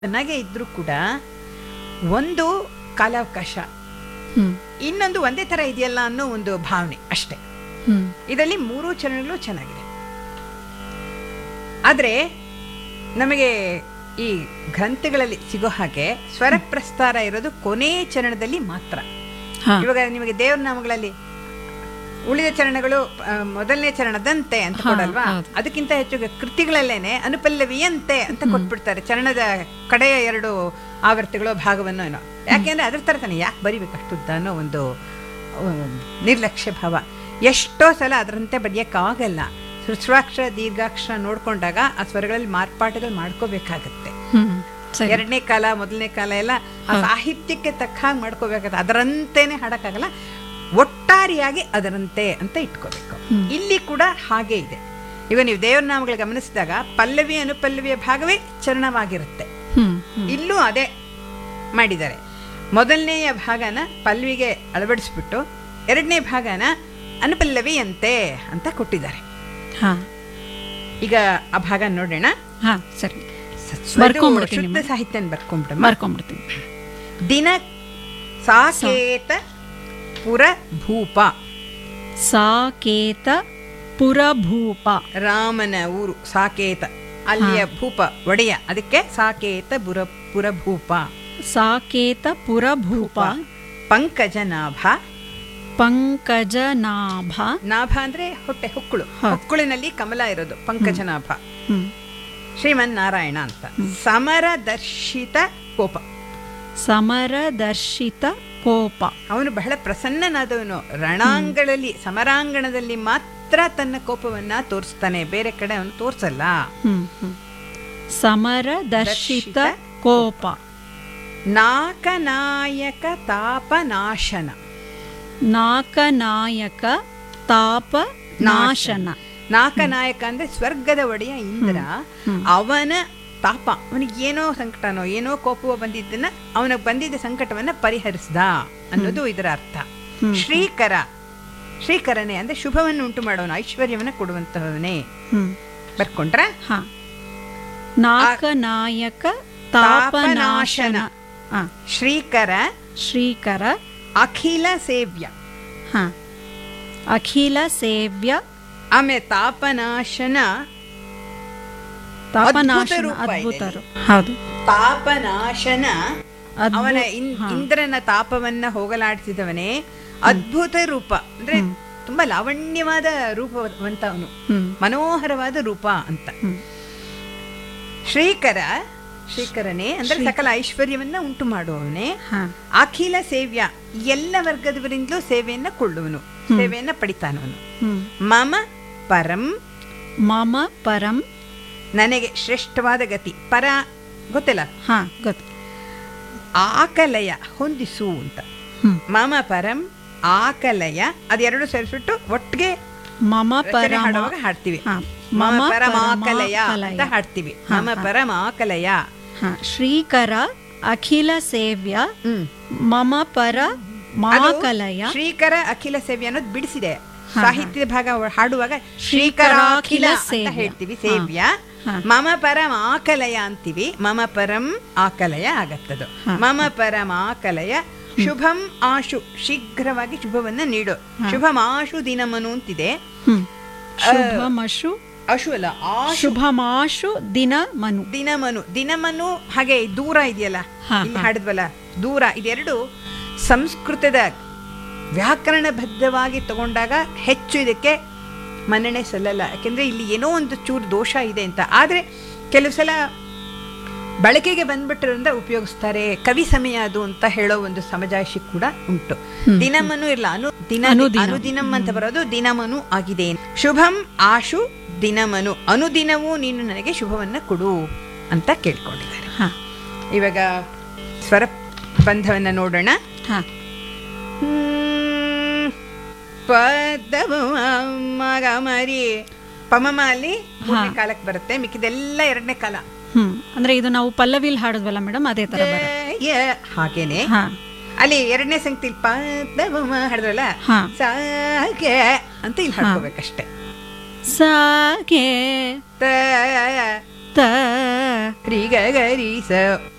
ಚೆನ್ನಾಗೇ ಇದ್ರೂ ಕೂಡ ಒಂದು ಕಾಲಾವಕಾಶ ಹ್ಮ್ ಇನ್ನೊಂದು ಒಂದೇ ತರ ಇದೆಯಲ್ಲ ಅನ್ನೋ ಒಂದು ಭಾವನೆ ಅಷ್ಟೇ ಹ್ಮ್ ಇದರಲ್ಲಿ ಮೂರು ಚರಣಗಳು ಚೆನ್ನಾಗಿದೆ ಆದರೆ ನಮಗೆ ಈ ಗ್ರಂಥಗಳಲ್ಲಿ ಸಿಗೋ ಹಾಗೆ ಸ್ವರ ಪ್ರಸ್ತಾರ ಇರೋದು ಕೊನೆ ಚರಣದಲ್ಲಿ ಮಾತ್ರ ಹಾ ಇವಾಗ ನಿಮಗೆ ದೇವ್ರ ನಾಮಗಳಲ್ಲಿ ಉಳಿದ ಚರಣಗಳು ಆ, ಮೊದಲನೇ ಚರಣದಂತೆ ಅಂತ ಹಾ, ಕೊಡಲ್ವಾ ಹೌದು. ಅದಕ್ಕಿಂತ ಹೆಚ್ಚು ಕೃತಿಗಳಲ್ಲೇನೆ ಅನುಪಲ್ಲವಿಯಂತೆ ಅಂತ ಕೊಟ್ಬಿಡ್ತಾರೆ ಚರಣದ ಕಡೆಯ ಎರಡು ಆವರ್ತಿಗಳು ಭಾಗವನ್ನು ಏನೋ ಯಾಕೆಂದ್ರೆ ಅದ್ರ ತರ ತಾನೆ ಯಾಕೆ ಬರಿಬೇಕು ಅಷ್ಟುದ್ದ ಅನ್ನೋ ಒಂದು ಆ, ನಿರ್ಲಕ್ಷ್ಯ ಭಾವ ಎಷ್ಟೋ ಸಲ ಅದರಂತೆ ಬರೆಯಕ್ಕಾಗಲ್ಲ ಹೃಸ್ವಾಕ್ಷರ ದೀರ್ಘಾಕ್ಷರ ನೋಡ್ಕೊಂಡಾಗ ಆ ಸ್ವರಗಳಲ್ಲಿ ಮಾರ್ಪಾಟುಗಳು ಮಾಡ್ಕೋಬೇಕಾಗತ್ತೆ ಹ್ಮ್ ಸರಿ ಎರಡನೇ ಕಾಲ ಮೊದಲನೇ ಕಾಲ ಎಲ್ಲ ಆ ಸಾಹಿತ್ಯಕ್ಕೆ ತಕ್ಕ ಹಾಗೆ ಮಾಡ್ಕೋಬೇಕಾಗತ್ತೆ ಅದರಂತೆನೆ ಹಾಡಕ್ಕಾಗಲ್ಲ ಒಟ್ಟಾರೆಯಾಗಿ ಅದರಂತೆ ಅಂತ ಇಟ್ಕೋಬೇಕು ಇಲ್ಲಿ ಕೂಡ ಹಾಗೆ ಇದೆ ಈಗ ನೀವು ದೇವರ ನಾಮಗಳು ಗಮನಿಸಿದಾಗ ಪಲ್ಲವಿ ಅನುಪಲ್ಲವಿಯ ಭಾಗವೇ ಚರಣವಾಗಿರುತ್ತೆ ಹ್ಮ್ ಹ್ಮ್ ಇಲ್ಲೂ ಅದೇ ಮಾಡಿದ್ದಾರೆ ಮೊದಲನೆಯ ಭಾಗನ ಪಲ್ವಿಗೆ ಅಳವಡಿಸ್ಬಿಟ್ಟು ಎರಡನೇ ಭಾಗನ ಅನುಪಲ್ಲವಿಯಂತೆ ಅಂತ ಕೊಟ್ಟಿದ್ದಾರೆ ಹಾ ಈಗ ಆ ಭಾಗ ನೋಡೋಣ ಹಾ ಸರಿ ಇದು ಬರ್ಕೊಂಡ್ಬಿಡ್ತೀನಿ ಶುದ್ಧ ಸಾಹಿತ್ಯನ ಬರ್ಕೊಂಡ್ಬಿಡಮ್ಮ ಬರ್ಕೊಂಡ್ಬಿಡ್ತೀನಿ ದಿನ ಸಾಕೇತ ಪುರ ಭೂಪ ಸಾಕೇತ ಪುರಭೂಪ ರಾಮನ ಊರು ಸಾಕೇತ ಅಲ್ಲಿಯ ಭೂಪ ಒಡೆಯ ಅದಕ್ಕೆ ಸಾಕೇತ ಬುರ ಪುರಭೂಪ ಸಾಕೇತ ಪುರಭೂಪ ಪಂಕಜನಾಭ ಪಂಕಜನಾಭ ನಾಭ ಅಂದ್ರೆ ಹೊಟ್ಟೆ ಹೊಕ್ಕಳು ಹೌದು. ಹೊಕ್ಕಳಿನಲ್ಲಿ ಕಮಲ ಇರೋದು ಪಂಕಜನಾಭ ಹ್ಮ್ ಶ್ರೀಮನ್ ನಾರಾಯಣ ಅಂತ ಸಮರದರ್ಶಿತ ಕೋಪ ಸಮರದರ್ಶಿತ ಕೋಪ ಅವನು ಬಹಳ ಪ್ರಸನ್ನನಾದವನು ರಣಾಂಗಣದಲ್ಲಿ ಸಮರಾಂಗಣದಲ್ಲಿ ಮಾತ್ರ ತನ್ನ ಕೋಪವನ್ನ ತೋರಿಸ್ತಾನೆ ಬೇರೆ ಕಡೆ ಅವನು ತೋರ್ಸಲ್ಲ ಹ್ಮ್ ಹ್ಮ್ ಸಮರದರ್ಶಿತ ಕೋಪ ನಾಕನಾಯಕ ತಾಪನಾಶನ ನಾಕನಾಯಕ ತಾಪ ನಾಶನ ನಾಕನಾಯಕ ಅಂದ್ರೆ ಸ್ವರ್ಗದ ಒಡೆಯ ಇಂದ್ರ ಅವನ ತಾಪ ಅವನಿಗೆ ಏನೋ ಸಂಕಟನೋ ಏನೋ ಕೋಪವೋ ಬಂದಿದ್ದನ್ನ ಅವನಿಗೆ ಬಂದಿದ್ದ ಸಂಕಟವನ್ನ ಪರಿಹರಿಸ್ದ ಅನ್ನೋದು ಇದರ ಅರ್ಥ ಶ್ರೀಕರ ಶ್ರೀಕರನೇ ಅಂದ್ರೆ ಶುಭವನ್ನು ಉಂಟು ಮಾಡೋನು ಐಶ್ವರ್ಯವನ್ನ ಕೊಡುವಂತಹವನೇ ಹ್ಮ್ ಬರ್ಕೊಂಡ್ರ ಹಾ ನಾಕನಾಯಕ ತಾಪನಾಶನ ಹಾ ಶ್ರೀಕರ ಶ್ರೀಕರ ಅಖಿಲ ಸೇವ್ಯ ಹಾ ಅಖಿಲ ಸೇವ್ಯ ಆಮೇಲೆ ತಾಪನಾಶನ ತಾಪನಾಶನ ರೂಪ ಇದೆ ಅದ್ಭುತ ರೂಪ. ಹೌದು ತಾಪನಾಶನ ಅದ್ಭುತ- ಅವನ ಇನ್- ಇಂದ್ರನ ತಾಪವನ್ನ ಹೋಗಲಾಡಿಸಿದವನೇ ಅದ್ಭುತ ರೂಪ ಅಂದ್ರೆ ತುಂಬಾ ಲಾವಣ್ಯವಾದ ರೂಪವಂತ ಅವನು ಹ್ಮ್ ಮನೋಹರವಾದ ರೂಪ ಅಂತ ಹ್ಮ್ ಶ್ರೀಕರ ಶ್ರೀಕರನೇ ಅಂದ್ರೆ ಸಕಲ ಐಶ್ವರ್ಯವನ್ನ ಉಂಟು ಮಾಡುವವನೇ ಹಾ ಅಖಿಲ ಸೇವ್ಯ ಎಲ್ಲ ವರ್ಗದವರಿಂದಲೂ ಸೇವೆಯನ್ನ ಕೊಳ್ಳುವನು ಸೇವೆಯನ್ನ ಪಡಿತಾನವನು ಹ್ಮ್ ಮಮ ಪರಂ ಮಮ ಪರಂ ನನಗೆ ಶ್ರೇಷ್ಠವಾದ ಗತಿ ಪರ ಗೊತ್ತಿಲ್ಲ ಹಾ ಗೊತ್ತು ಆಕಲಯ ಹೊಂದಿಸು ಅಂತ ಹ್ಮ್ ಮಮ ಪರಂ ಆಕಲಯ ಅದೆರಡು ಸೇರಿಸ್ಬಿಟ್ಟು ಒಟ್ಟಿಗೆ ಮಮ ರಚನೆ ಪರಮ ಹಾಡುವಾಗ ಹಾಡ್ತೀವಿ ಹಾ. ಮಮ ಮಮ ಪರಮಾಕಲಯ ಪರಮಾಕಲಯ. ಅಂತ ಹಾಡ್ತೀವಿ ಮಮ ಪರಮಾಕಲಯ ಹಾ ಶ್ರೀಕರ ಅಖಿಲ ಸೇವ್ಯ ಹ್ಮ್ ಮಮ ಪರ ಅದು ಮಾಕಲಯ ಶ್ರೀಕರ ಅಖಿಲ ಸೇವೆ ಅನ್ನೋದು ಬಿಡಿಸಿದೆ ಸಾಹಿತ್ಯದ ಭಾಗ ಹಾಡುವಾಗ ಶ್ರೀಕರ ಅಖಿಲ ಅಂತ ಸೇವ್ಯ. ಹೇಳ್ತೀವಿ ಸೇವ್ಯ ಹಾ. ಮಮ ಪರಂ ಆಕಲಯ ಅಂತೀವಿ ಮಮ ಪರಂ ಆಕಲಯ ಆಗತ್ತದು ಮಮ ಪರಂ ಆಕಲಯ ಶುಭಂ ಆಶು ಶೀಘ್ರವಾಗಿ ಶುಭವನ್ನ ನೀಡು ಶುಭಂ ಆಶು ದಿನಮನು ಅಂತಿದೆ ಹ್ಮ್ ಶುಭಮಶು ಅಶು ಅಲ್ಲ ಆಶು ಶುಭಮಾಶು ದಿನ ಮನು ದಿನಮನು ದಿನಮನು ಹಾಗೆ ದೂರ ಇದೆಯಲ್ಲ ಹಾ, ಇಲ್ಲಿ ಹಾಡಿದ್ವಲ್ಲ ದೂರ ಇದೆರಡು ಸಂಸ್ಕೃತದ ವ್ಯಾಕರಣಬದ್ಧವಾಗಿ ತಗೊಂಡಾಗ ಹೆಚ್ಚು ಇದಕ್ಕೆ ಮನ್ನಣೆ ಸಲ್ಲಲ್ಲ ಯಾಕೆಂದ್ರೆ ಇಲ್ಲಿ ಏನೋ ಒಂದು ಚೂರು ದೋಷ ಇದೆ ಅಂತ ಆದ್ರೆ ಕೆಲವು ಸಲ ಬಳಕೆಗೆ ಬಂದ್ಬಿಟ್ಟಿರೋದ್ರಿಂದ ಉಪಯೋಗಿಸ್ತಾರೆ ಕವಿ ಸಮಯ ಅದು ಅಂತ ಹೇಳೋ ಒಂದು ಸಮಜಾಯಿಷಿ ಕೂಡ ಉಂಟು ದಿನಮನು ಇಲ್ಲ ಅನು ದಿನ ಅನುದಿನ. ಅನುದಿನಂ ಅಂತ ಬರೋದು ದಿನಮನು ಆಗಿದೆ ಶುಭಂ ಆಶು ದಿನಮನು ಅನುದಿನವೂ ನೀನು ನನಗೆ ಶುಭವನ್ನ ಕೊಡು ಅಂತ ಕೇಳ್ಕೊಂಡಿದ್ದಾರೆ ಹಾ ಇವಾಗ ಸ್ವರ ಬಂಧವನ್ನ ನೋಡೋಣ ಹಾ ಹ್ಮ್. ಪದವ ಮಗ ಮರಿ ಪಮಮ ಅಲ್ಲಿ ಮೂರನೇ ಕಾಲಕ್ಕೆ ಬರುತ್ತೆ ಮಿಕ್ಕಿದೆಲ್ಲ ಎರಡನೇ ಕಾಲ ಹ್ಮ್ ಅಂದ್ರೆ ಇದು ನಾವು ಪಲ್ಲವಿಲ್ ಹಾಡಿದ್ವಲ್ಲ ಮೇಡಮ್ ಅದೇ ತರ ಬರುತ್ತೆ ಜಯ ಹಾಗೇನೆ ಹಾ ಅಲ್ಲಿ ಎರಡನೇ ಸಂಗತಿ ಪದವ ಹಾಡಿದ್ರಲ್ಲ ಹಾ ಸಾಗೆ ಅಂತ ಇಲ್ಲಿ ಹಾಡ್ಕೋಬೇಕಷ್ಟೆ ಸಾಗೆ ತ ಸುತ್ತ ರಿ ಗ ಗ ರಿ ಸ